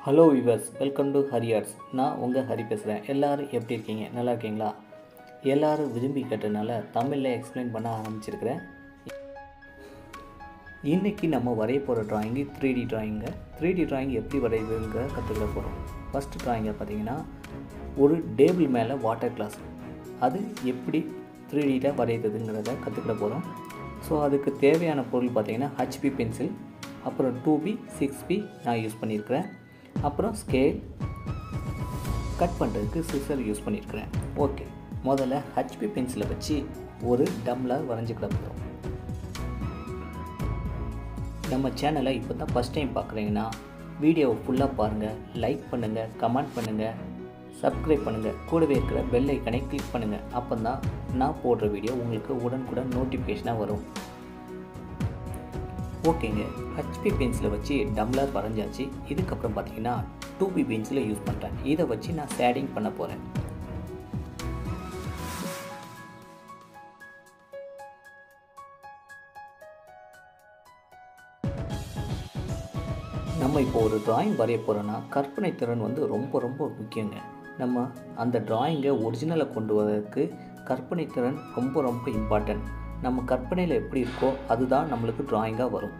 hello viewers welcome to ஹரியார்ஸ் நான் உங்கள் ஹரி பேசுகிறேன் எல்லோரும் எப்படி இருக்கீங்க நல்லா இருக்கீங்களா எல்லோரும் விரும்பி கேட்டனால தமிழில் எக்ஸ்பிளைன் பண்ண ஆரம்பிச்சிருக்கிறேன் இன்றைக்கி நம்ம வரைய போகிற ட்ராயிங்கு த்ரீ டி ட்ராயிங்க த்ரீ டி ட்ராயிங் எப்படி வரையுதுங்க கற்றுக்கிட போகிறோம் ஃபஸ்ட்டு ட்ராயிங்கை பார்த்தீங்கன்னா ஒரு டேபிள் மேலே வாட்டர் கிளாஸ் அது எப்படி த்ரீ டியில் வரையுதுங்கிறத கற்றுக்கிட போகிறோம் ஸோ அதுக்கு தேவையான பொருள் பார்த்தீங்கன்னா ஹச்பி பென்சில் அப்புறம் டூ பி சிக்ஸ் பி நான் யூஸ் பண்ணியிருக்கிறேன் அப்புறம் ஸ்கேல் கட் பண்ணுறதுக்கு சிசர் யூஸ் பண்ணியிருக்கிறேன் ஓகே முதல்ல ஹச்பி பென்சிலை வச்சு ஒரு டம்ளர் வரைஞ்சிக்கிட போகிறோம் நம்ம சேனலை இப்போ தான் ஃபஸ்ட் டைம் பார்க்குறீங்கன்னா வீடியோவை ஃபுல்லாக பாருங்கள் லைக் பண்ணுங்கள் கமெண்ட் பண்ணுங்கள் சப்ஸ்கிரைப் பண்ணுங்கள் கூடவே இருக்கிற பெல் ஐக்கனை கிளிக் பண்ணுங்கள் அப்போ தான் நான் போடுற வீடியோ உங்களுக்கு உடனுக்குடன் நோட்டிஃபிகேஷனாக வரும் ஓகேங்க ஹச்பி பென்சிலை வச்சு டம்ளர் வரைஞ்சாச்சு இதுக்கப்புறம் பார்த்தீங்கன்னா டூ பி பென்சிலை யூஸ் பண்ணுறேன் இதை வச்சு நான் ஷேடிங் பண்ண போகிறேன் நம்ம இப்போ ஒரு டிராயிங் வரைய போகிறோன்னா கற்பனை திறன் வந்து ரொம்ப ரொம்ப முக்கியங்க நம்ம அந்த டிராயிங்கை ஒரிஜினலை கொண்டு வரதுக்கு கற்பனை திறன் ரொம்ப ரொம்ப இம்பார்ட்டன்ட் நம்ம கற்பனையில் எப்படி இருக்கோ அதுதான் நம்மளுக்கு டிராயிங்காக வரும்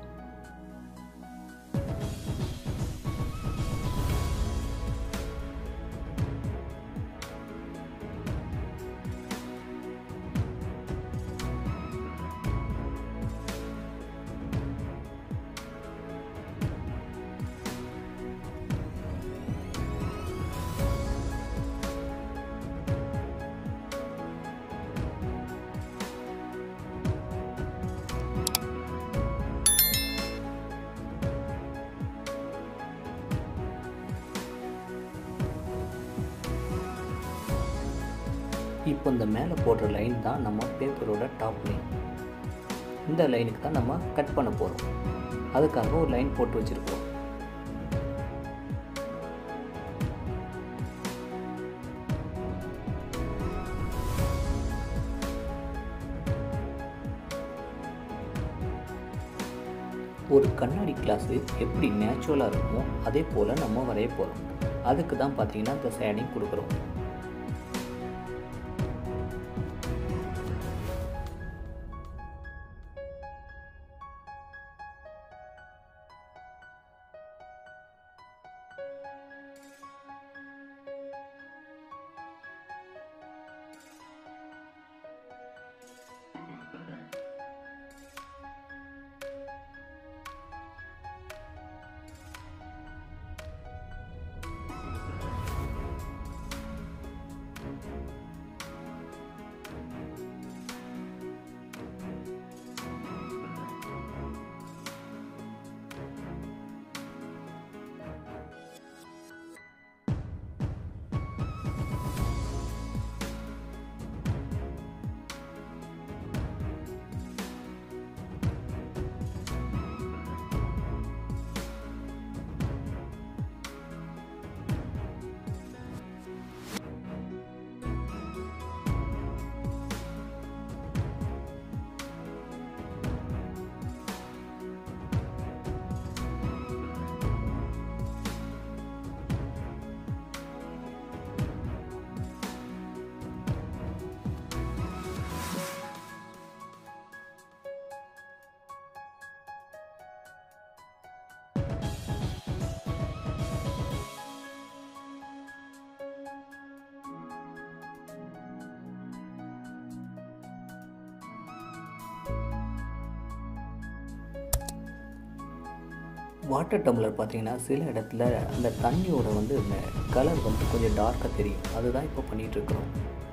இப்போ இந்த மேலே போடுற லைன் தான் நம்ம பேப்பரோட டாப் லைன் இந்த லைனுக்கு தான் நம்ம கட் பண்ண போகிறோம் அதுக்காக ஒரு லைன் போட்டு வச்சுருக்கோம் ஒரு கண்ணாடி கிளாஸு எப்படி நேச்சுரலாக இருக்குமோ அதே போல் நம்ம வரைய போகிறோம் அதுக்கு தான் பார்த்தீங்கன்னா இந்த ஷேடிங் கொடுக்குறோம் வாட்டர் டம்ளர் பார்த்தீங்கன்னா சில இடத்துல அந்த தண்ணியோட வந்து கலர் வந்து கொஞ்சம் டார்க்காக தெரியும் அதுதான் இப்போ பண்ணிகிட்ருக்குறோம்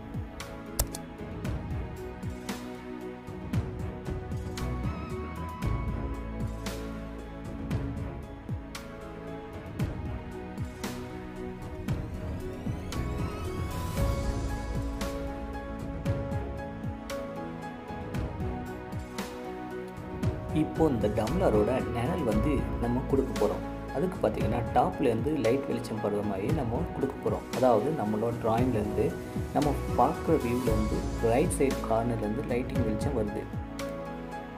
இப்போ இந்த டம்ளரோட நிழல் வந்து நம்ம கொடுக்க போகிறோம் அதுக்கு பார்த்திங்கன்னா டாப்லேருந்து லைட் வெளிச்சம் படுற மாதிரி நம்ம கொடுக்க போகிறோம் அதாவது நம்மளோட ட்ராயிங்லேருந்து நம்ம பார்க்குற வியூலேருந்து ரைட் சைடு கார்னர்லேருந்து லைட்டிங் வெளிச்சம் வருது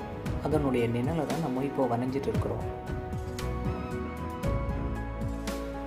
அதனுடைய நிழலை தான் நம்ம இப்போ வரைஞ்சிட்டு இருக்கிறோம்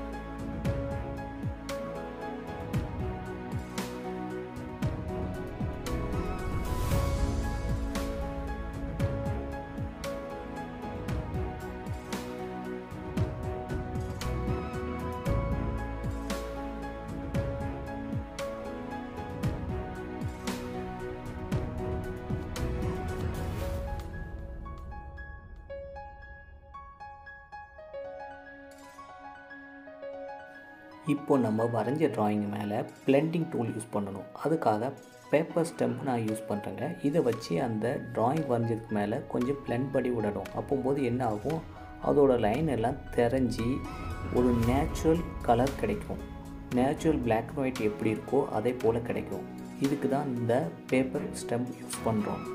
இப்போ நம்ம வரைஞ்ச டிராயிங் மேலே பிளெண்டிங் டூல் யூஸ் பண்ணணும் அதுக்காக பேப்பர் ஸ்டெம்ப் நான் யூஸ் பண்ணுறேங்க இதை வச்சு அந்த டிராயிங் வரைஞ்சதுக்கு மேலே கொஞ்சம் பிளெண்ட் பண்ணி விடணும் அப்போம்போது என்ன ஆகும் அதோட லைன் எல்லாம் தெரிஞ்சு ஒரு நேச்சுரல் கலர் கிடைக்கும் நேச்சுரல் பிளாக் அண்ட் ஒயிட் எப்படி இருக்கோ அதே போல் கிடைக்கும் இதுக்கு தான் இந்த பேப்பர் ஸ்டெம்ப் யூஸ் பண்ணுறோம்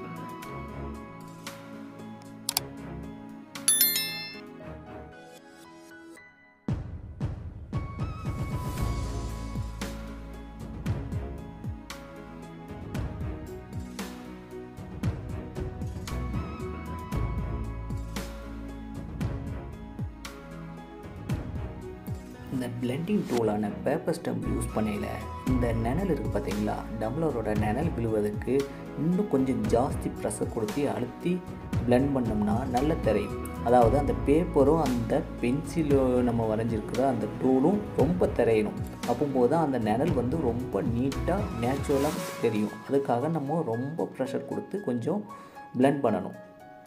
இந்த பிளெண்டிங் டூலான பேப்பர் ஸ்டம்ப் யூஸ் பண்ணையில் இந்த நிழல் இருக்குது பார்த்தீங்களா டம்ளரோட நிழல் விழுவதற்கு இன்னும் கொஞ்சம் ஜாஸ்தி ப்ரெஷர் கொடுத்து அழுத்தி பிளெண்ட் பண்ணோம்னா நல்ல தெரியும் அதாவது அந்த பேப்பரும் அந்த பென்சிலோ நம்ம வரைஞ்சிருக்கிற அந்த டூலும் ரொம்ப தெரியணும் அப்போம்போது தான் அந்த நிழல் வந்து ரொம்ப நீட்டாக நேச்சுரலாக தெரியும் அதுக்காக நம்ம ரொம்ப ப்ரெஷர் கொடுத்து கொஞ்சம் பிளெண்ட் பண்ணணும்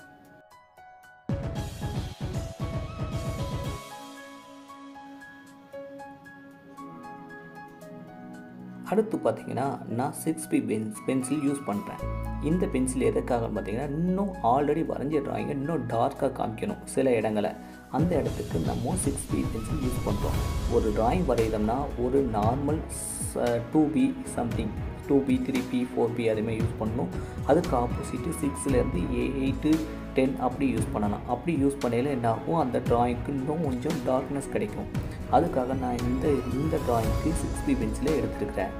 அடுத்து பார்த்தீங்கன்னா நான் six B pens pencil use பண்ணுறேன் இந்த பென்சில் எதுக்காக பார்த்தீங்கன்னா இன்னும் ஆல்ரெடி வரைஞ்ச ட்ராயிங்கை இன்னும் டார்க்காக காமிக்கணும் சில இடங்களை அந்த இடத்துக்கு நம்ம சிக்ஸ் பி பென்சில் யூஸ் பண்ணுறோம் ஒரு ட்ராயிங் வரைதோம்னா ஒரு normal two B something two B three B four B அதுமாதிரி யூஸ் பண்ணணும் அதுக்கு ஆப்போசிட்டு சிக்ஸ்லேருந்து எயிட்டு டென் அப்படி யூஸ் பண்ணலாம் அப்படி யூஸ் பண்ணையில் என்ன ஆகும் அந்த ட்ராயிங்க்கு இன்னும் கொஞ்சம் டார்க்னஸ் கிடைக்கும் அதுக்காக நான் இந்த இந்த ட்ராயிங்க்கு சிக்ஸ் பி பென்சிலே எடுத்துருக்கிறேன்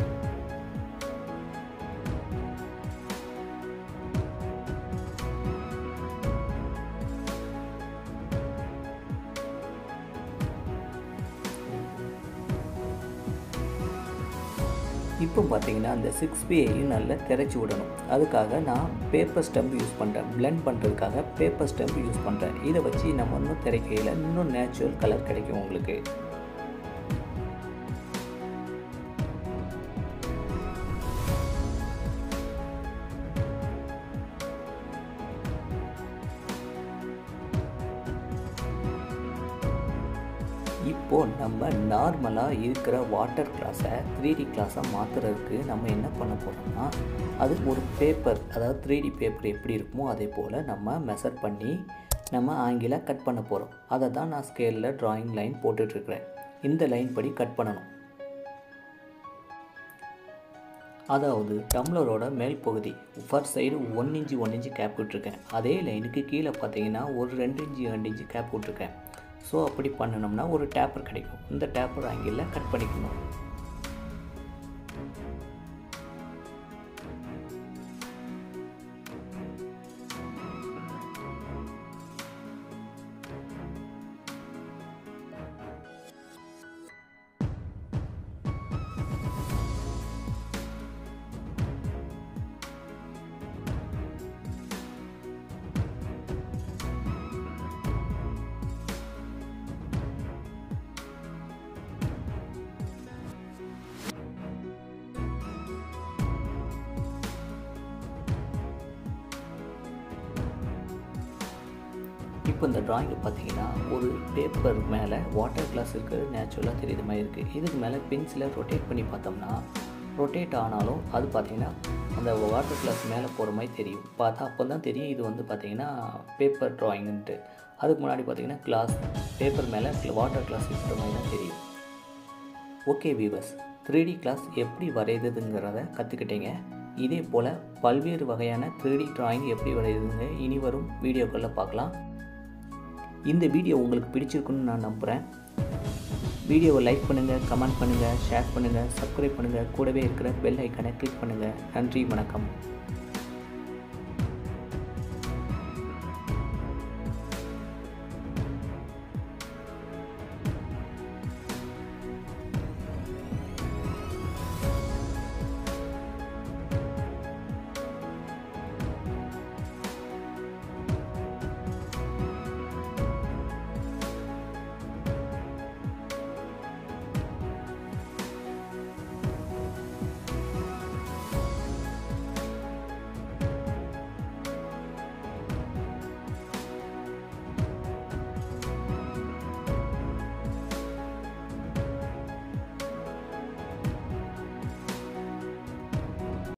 இப்போ பார்த்தீங்கன்னா அந்த சிக்ஸ் பியையும் நல்லா திரைச்சி விடணும் அதுக்காக நான் பேப்பர் ஸ்டம்ப் யூஸ் பண்ணுறேன் பிளெண்ட் பண்ணுறதுக்காக பேப்பர் ஸ்டம்ப் யூஸ் பண்ணுறேன் இதை வச்சு நம்ம இன்னும் திரைக்கையில் இன்னும் நேச்சுரல் கலர் கிடைக்கும் உங்களுக்கு இப்போது நம்ம நார்மலாக இருக்கிற வாட்டர் கிளாஸை த்ரீ டி கிளாஸாக மாற்றுறதுக்கு நம்ம என்ன பண்ண போகிறோம்னா அது ஒரு பேப்பர் அதாவது த்ரீ டி பேப்பர் எப்படி இருக்குமோ அதே போல் நம்ம மெஷர் பண்ணி நம்ம ஆங்கில கட் பண்ண போகிறோம் அதை தான் நான் ஸ்கேலில் ட்ராயிங் லைன் போட்டுட்ருக்கிறேன் இந்த லைன் படி கட் பண்ணணும் அதாவது டம்ளரோட மேல் பகுதி far side one inch one inch gap விட்டுருக்கேன் அதே லைனுக்கு கீழே பார்த்தீங்கன்னா ஒரு ரெண்டு இன்ச்சு ரெண்டு இன்ச்சு கேப் விட்ருக்கேன் ஸோ அப்படி பண்ணணும்னா ஒரு டேப்பர் கிடைக்கும் இந்த டேப்பர் ஆங்கிளில் கட் பண்ணிக்கணும் இப்போ இந்த ட்ராயிங்கை பார்த்தீங்கன்னா ஒரு பேப்பர் மேலே வாட்டர் கிளாஸ் இருக்கிறது நேச்சுரலாக தெரியுற மாதிரி இருக்குது இதுக்கு மேலே பென்சிலை ரொட்டேட் பண்ணி பார்த்தோம்னா ரொட்டேட் ஆனாலும் அது பார்த்திங்கன்னா அந்த வாட்டர் கிளாஸ் மேலே போகிற மாதிரி தெரியும் பார்த்தா அப்போ தான் தெரியும் இது வந்து பார்த்திங்கன்னா பேப்பர் ட்ராயிங்ன்ட்டு அதுக்கு முன்னாடி பார்த்திங்கன்னா கிளாஸ் பேப்பர் மேலே வாட்டர் கிளாஸ் இருக்கிற மாதிரி தான் தெரியும் okay viewers three D glass எப்படி வரையுதுங்கிறத கற்றுக்கிட்டீங்க இதே போல் பல்வேறு வகையான த்ரீ டி ட்ராயிங் எப்படி வரையுதுங்க இனி வரும் வீடியோக்களில் பார்க்கலாம் இந்த வீடியோ உங்களுக்கு பிடிச்சிருக்குன்னு நான் நம்புகிறேன் வீடியோவை லைக் பண்ணுங்கள் கமெண்ட் பண்ணுங்கள் ஷேர் பண்ணுங்கள் சப்ஸ்கிரைப் பண்ணுங்கள் கூடவே இருக்கிற பெல் ஐக்கனை கிளிக் பண்ணுங்கள் நன்றி வணக்கம்